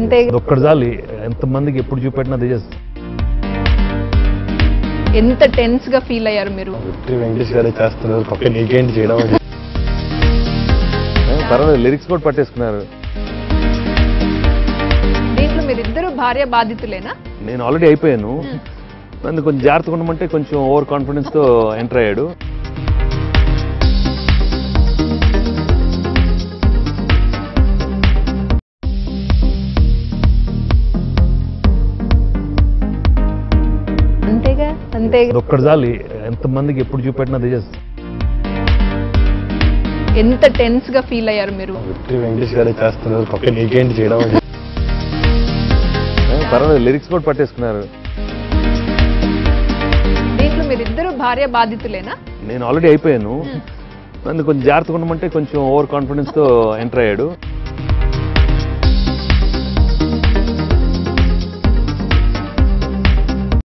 అంతే ఒక్కటి చాలు ఎంతమందికి ఎప్పుడు చూపెట్టినా అది just ఎంత టెన్స్ గా ఫీల్ అయ్యారు మీరు విక్టరీ వెంకటేష్ గారే చేస్తున్నారు పక్క నీకేంటి చేయడం అని పర్వాలేదు లిరిక్స్ కూడా పట్టేసుకున్నారు దీంట్లో మీరిద్దరు భార్య బాధితులేనా నేను ఆల్రెడీ అయిపోయాను నన్ను కొంచెం జాగ్రత్తగా ఉండమంటే కొంచెం ఓవర్ కాన్ఫిడెన్స్ తో ఎంటర్ అయ్యాడు అంతేగా అంతే ఒక్కటి చాలు ఎంతమందికి ఎప్పుడు చూపెట్టినా అది just ఎంత టెన్స్ గా ఫీల్ అయ్యారు మీరు విక్టరీ వెంకటేష్ గారే చేస్తున్నారు పక్క నీకేంటి చేయడం అని పర్వాలేదు లిరిక్స్ కూడా పట్టేసుకున్నారు దీంట్లో మీరిద్దరు భార్య బాధితులేనా నేను ఆల్రెడీ అయిపోయాను నన్ను కొంచెం జాగ్రత్తగా ఉండమంటే కొంచెం ఓవర్ కాన్ఫిడెన్స్ తో ఎంటర్ అయ్యాడు